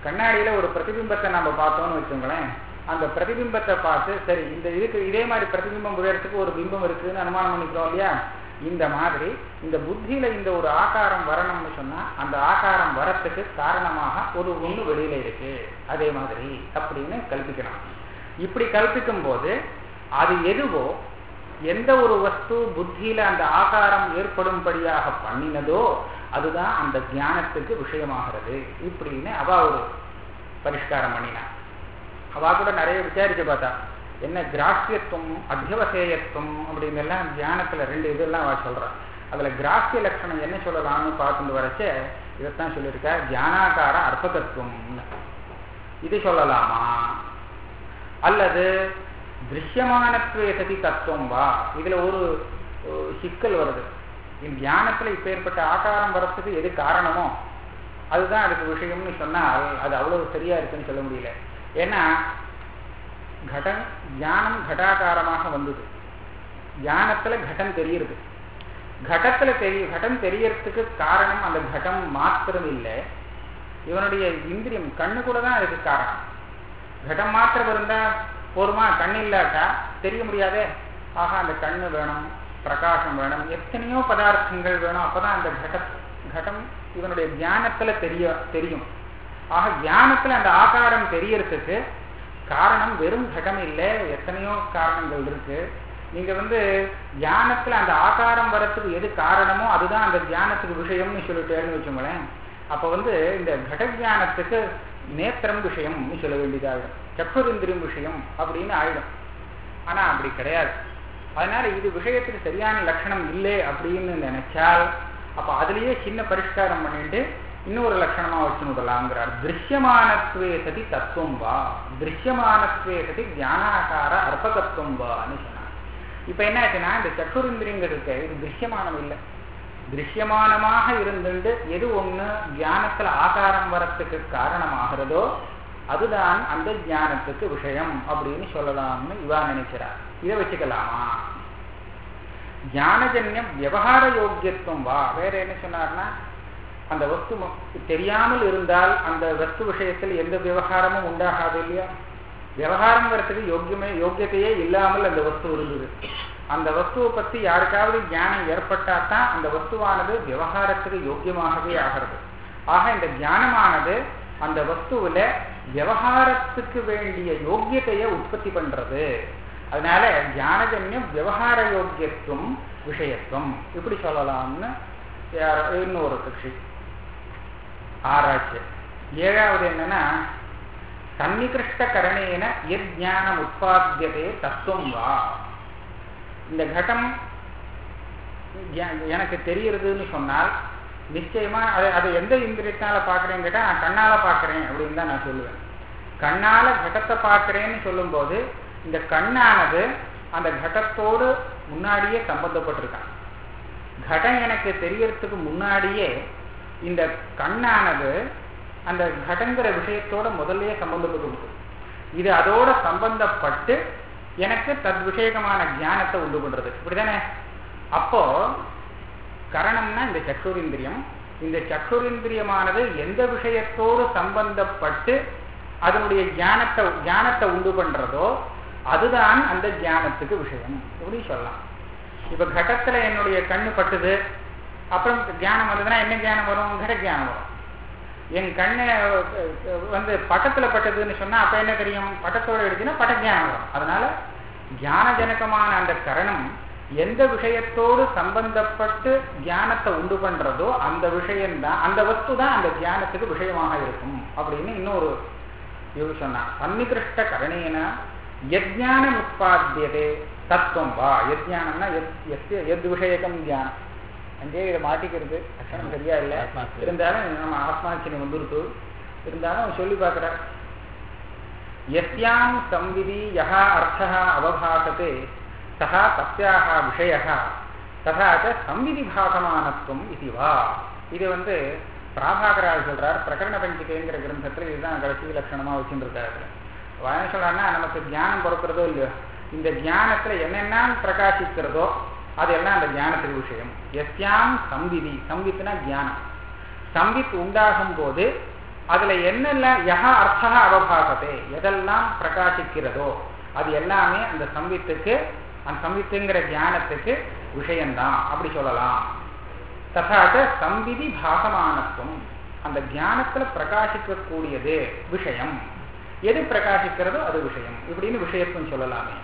S1: கண்ணாடியில ஒரு பிரதிபிம்பத்தை நம்ம பார்த்தோம்னு வச்சுங்களேன் அந்த பிரதிபிம்பத்தை பார்த்து சரி இந்த இதுக்கு இதே மாதிரி பிரதிபிம்பம் விழுறதுக்கு ஒரு பிம்பம் இருக்குன்னு அனுமானம் பண்ணிக்கிறோம் இல்லையா இந்த மாதிரி இந்த புத்தியில இந்த ஒரு ஆகாரம் வரணும்னு சொன்னா அந்த ஆகாரம் வரத்துக்கு காரணமாக ஒரு ஒண்ணு வெளியில இருக்கு அதே மாதிரி அப்படின்னு கல்பிக்கணும் இப்படி கல்பிக்கும் போது அது எதுவோ எந்த ஒரு வஸ்து புத்தியில அந்த ஆகாரம் ஏற்படும்படியாக பண்ணினதோ அதுதான் அந்த ஞானத்துக்கு விஷயமாகிறது இப்படின்னு அவ ஒரு பரிஷ்காரம் பண்ணினா அவ கூட நிறைய விசாரிச்சு பார்த்தா என்ன கிராசியத்துவம் அத்தியவசேயத்துவம் அப்படின்னு எல்லாம் தியானத்துல ரெண்டு இதெல்லாம் அவ சொல்றா அதுல கிராசிய லட்சணம் என்ன சொல்லலாம்னு பார்த்துட்டு வரச்ச இதைத்தான் சொல்லியிருக்கா தியானாகார அர்ப்பகத்துவம்னு இது சொல்லலாமா அல்லது திருஷ்யமானத்துவே சதி தத்துவம் வா இதுல ஒரு சிக்கல் வருது தியானத்துல இப்ப ஏற்பட்ட ஆகாரம் வரத்துக்கு எது காரணமோ அதுதான் அதுக்கு விஷயம்னு சொன்னால் அது அவ்வளவு சரியா இருக்குன்னு சொல்ல முடியல ஏன்னா கடம் ஞானம் கடாகாரமாக வந்தது ஞானத்துல கடம் தெரியுது கடத்துல தெரிய கடம் தெரியறதுக்கு காரணம் அந்த கடம் மாத்திரம் இல்லை இவனுடைய இந்திரியம் கண்ணு கூட தான் அதுக்கு காரணம் கடம் மாத்திரம் இருந்தா போருமா கண் இல்லாட்டா தெரிய முடியாதே ஆகா அந்த கண்ணு வேணும் பிரகாசம் வேணும் எத்தனையோ பதார்த்தங்கள் வேணும் அப்பதான் அந்த கட கடம் இவனுடைய தியானத்துல தெரிய தெரியும் ஆக தியானத்துல அந்த ஆகாரம் தெரியறதுக்கு காரணம் வெறும் கடம் இல்லை எத்தனையோ காரணங்கள் இருக்கு நீங்க வந்து தியானத்துல அந்த ஆகாரம் வரத்துக்கு எது காரணமோ அதுதான் அந்த தியானத்துக்கு விஷயம்னு சொல்லிட்டேன்னு வச்சுங்களேன் அப்ப வந்து இந்த கட தியானத்துக்கு நேத்திரம் விஷயம்னு சொல்ல வேண்டியதாகிடும் சக்குரிந்திரியம் விஷயம் அப்படின்னு ஆயிடும் ஆனா அப்படி கிடையாது அதனால இது விஷயத்துக்கு சரியான லட்சணம் இல்லை அப்படின்னு நினைச்சால் அப்ப அதுலயே சின்ன பரிஷ்காரம் பண்ணிட்டு இன்னொரு லட்சணமா வச்சு விடலாங்கிறார் திருஷ்யமானத்வே சதி தத்துவம் வா திருஷ்யமானத்வே சதி தியானாகார அர்ப்பகத்துவம் வான்னு சொன்னார் இப்ப என்னாச்சுன்னா இந்த சக்குரிந்திரியங்கள் இருக்க இது திருஷ்யமானம் இல்லை திருஷ்யமானமாக இருந்துட்டு எது ஒண்ணு தியானத்துல ஆகாரம் வரத்துக்கு காரணமாகிறதோ அதுதான் அந்த ஞானத்துக்கு விஷயம் அப்படின்னு சொல்லலாம்னு இவா நினைக்கிறார் இதை வச்சுக்கலாமா ஞானஜன்யம் விவகார யோக்கியத்துவம் வா வேற என்ன சொன்னார்னா அந்த வஸ்து தெரியாமல் இருந்தால் அந்த வஸ்து விஷயத்தில் எந்த விவகாரமும் உண்டாகாது இல்லையா விவகாரம் வரத்துக்கு யோக்கியமே யோக்கியத்தையே இல்லாமல் அந்த வஸ்து இருந்தது அந்த வஸ்துவை பத்தி யாருக்காவது ஞானம் ஏற்பட்டா தான் அந்த வஸ்துவானது விவகாரத்துக்கு யோக்கியமாகவே ஆகிறது ஆக இந்த ஞானமானது அந்த வஸ்துவில விவகாரத்துக்கு வேண்டிய யோக்கியத்தைய உற்பத்தி பண்றது அதனால ஞானஜன்யம் விவகார யோக்கியத்துவம் விஷயத்துவம் இப்படி சொல்லலாம்னு இன்னொரு கட்சி ஆராய்ச்சி ஏழாவது என்னன்னா சன்னிகிருஷ்ட கரணேன எத் ஞானம் உற்பத்தியதே தத்துவம் வா இந்த கட்டம் எனக்கு தெரியுறதுன்னு சொன்னால் நிச்சயமா அதை அதை எந்த இந்திரியத்தினால பாக்குறேன்னு கேட்டா நான் கண்ணால பாக்குறேன் அப்படின்னு தான் நான் சொல்லுவேன் கண்ணால கடத்தை பார்க்கிறேன்னு சொல்லும்போது இந்த கண்ணானது அந்த கடத்தோடு முன்னாடியே சம்பந்தப்பட்டிருக்கான் கடம் எனக்கு தெரியறதுக்கு முன்னாடியே இந்த கண்ணானது அந்த கடங்கிற விஷயத்தோட முதல்லயே சம்பந்தப்பட்டு இது அதோட சம்பந்தப்பட்டு எனக்கு தத் விஷயகமான ஞானத்தை உண்டு பண்றது இப்படிதானே அப்போ கரணம்னா இந்த சக்குரிந்திரியம் இந்த சக்குரிந்திரியமானது எந்த விஷயத்தோடு சம்பந்தப்பட்டு அதனுடைய ஞானத்தை ஞானத்தை உண்டு பண்றதோ அதுதான் அந்த ஞானத்துக்கு விஷயம் இப்படி சொல்லலாம் இப்ப கடத்துல என்னுடைய கண்ணு பட்டுது அப்புறம் தியானம் வந்ததுன்னா என்ன தியானம் வரும் கட தியானம் வரும் என் கண்ணு வந்து பட்டத்துல பட்டதுன்னு சொன்னா அப்ப என்ன தெரியும் பட்டத்தோட எடுத்துன்னா பட்ட தியானம் வரும் அதனால தியான ஜனகமான அந்த கரணம் எந்த விஷயத்தோடு சம்பந்தப்பட்டு தியானத்தை உண்டு பண்றதோ அந்த விஷயம்தான் அந்த வஸ்து தான் அந்த தியானத்துக்கு விஷயமாக இருக்கும் அப்படின்னு இன்னொரு இவர் சொன்னார் சன்னிகிருஷ்ட கரணேன யஜ்ஞானம் உற்பத்தியதே தத்துவம் வா யஜ்ஞானம்னா எத் விஷயக்கம் தியானம் அங்கே இதை மாட்டிக்கிறது அக்ஷரம் சரியா இல்லை இருந்தாலும் நம்ம ஆத்மாட்சினி வந்துருத்து இருந்தாலும் சொல்லி பார்க்கிறார் எஸ்யாம் சம்விதி யஹா அர்த்தா அவபாசத்தே சஹா தஸ்யாக விஷய ததா சம்விதி பாகமானத்துவம் இது வா இது வந்து பிராபாகராஜ் சொல்றார் பிரகரண பஞ்சிகைங்கிற கிரந்தத்துல இதுதான் கடைசி லட்சணமா வச்சுருக்காரு என்ன சொல்றாருன்னா நமக்கு தியானம் பிறக்கிறதோ இல்லையோ இந்த தியானத்துல என்னென்ன பிரகாசிக்கிறதோ அதெல்லாம் அந்த தியானத்துக்கு விஷயம் எஸ்யாம் சம்பிதி சம்பித்துனா தியானம் சம்பித் உண்டாகும் போது அதுல என்னெல்லாம் யஹ அர்த்தா அவபாசத்தை எதெல்லாம் பிரகாசிக்கிறதோ அது எல்லாமே அந்த சம்வித்துக்கு அந்த சம்வித்துங்கிற ஞானத்துக்கு விஷயம்தான் அப்படி சொல்லலாம் ததாச்ச சம்விதி பாசமானத்துவம் அந்த ஞானத்துல பிரகாசிக்கக்கூடியது விஷயம் எது பிரகாசிக்கிறதோ அது விஷயம் இப்படின்னு விஷயத்துவம் சொல்லலாமே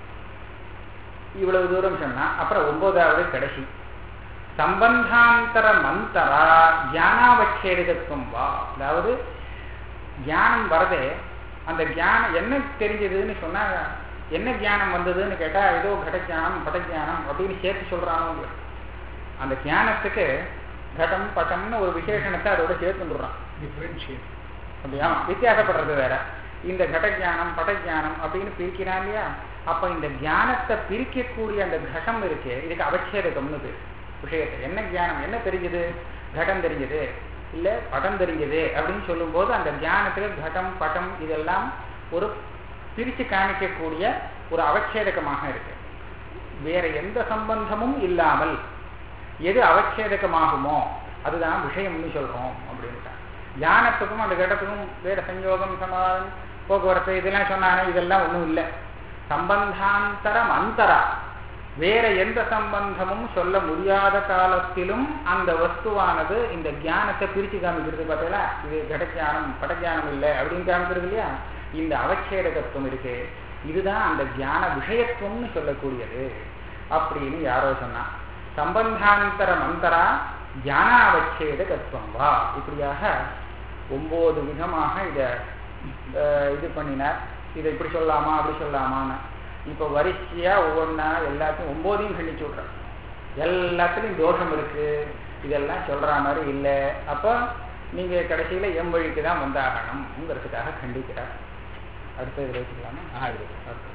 S1: இவ்வளவு தூரம் சொன்னா அப்புறம் ஒன்பதாவது கடைசி சம்பந்தாந்தர மந்தரா ஞானாவச்சேதத்துவம் வா அதாவது ஞானம் வரதே அந்த ஞானம் என்ன தெரிஞ்சதுன்னு சொன்னா என்ன ஞானம் வந்ததுன்னு கேட்டா ஏதோ கடஜானம் படஜானம் அப்படின்னு சேர்த்து சொல்றானோ அந்த ஞானத்துக்கு கடம் பட்டம்னு ஒரு விசேஷணத்தை அதோட சேர்த்து வந்துடுறான்
S2: டிஃபரன்ஷியேட்
S1: அப்படியா வித்தியாசப்படுறது வேற இந்த கடஜானம் படஜானம் அப்படின்னு பிரிக்கிறான் இல்லையா அப்ப இந்த ஞானத்தை பிரிக்கக்கூடிய அந்த கஷம் இருக்கு இதுக்கு அவச்சேதகம்னு பேர் விஷயத்தை என்ன ஞானம் என்ன தெரிஞ்சது கடம் தெரிஞ்சது இல்ல படம் தெரிஞ்சது அப்படின்னு சொல்லும்போது அந்த ஞானத்துக்கு கடம் படம் இதெல்லாம் ஒரு பிரிச்சு காமிக்கக்கூடிய ஒரு அவச்சேதகமாக இருக்கு வேற எந்த சம்பந்தமும் இல்லாமல் எது அவச்சேதகமாகுமோ அதுதான் விஷயம்னு சொல்றோம் அப்படின்ட்டு ஞானத்துக்கும் அந்த கடத்துக்கும் வேற சஞ்சோகம் சமாதம் போக்குவரத்து இதெல்லாம் சொன்னானே இதெல்லாம் ஒன்றும் இல்லை சம்பந்தாந்தரம் அந்தரா வேற எந்த சம்பந்தமும் சொல்ல முடியாத காலத்திலும் அந்த வஸ்துவானது இந்த ஞானத்தை பிரிச்சு காமிக்கிறது பார்த்தீங்களா இது கடஜானம் படஜானம் இல்லை அப்படின்னு காமிக்கிறது இல்லையா இந்த அவச்சேதகத்துவம் இருக்கு இதுதான் அந்த ஞான விஷயத்துவம்னு சொல்லக்கூடியது அப்படின்னு யாரோ சொன்னா சம்பந்தாந்தர மந்தரா ஞானாவச்சேதகத்துவம் வா இப்படியாக ஒன்பது விதமாக இத அஹ், இது பண்ணினார் இதை இப்படி சொல்லலாமா அப்படி சொல்லலாமான்னு இப்போ வரிசையா ஒவ்வொன்றா எல்லாத்தையும் ஒன்பதையும் கண்டிச்சு விட்றேன் எல்லாத்துலேயும் தோஷம் இருக்கு இதெல்லாம் சொல்ற மாதிரி இல்லை அப்போ நீங்க கடைசியில எம் வழிக்கு தான் வந்தாகணும்ங்கிறதுக்காக கண்டிக்கிறார் அடுத்த இதில் வச்சுக்கலாமா
S2: ஆ இது
S1: அடுத்து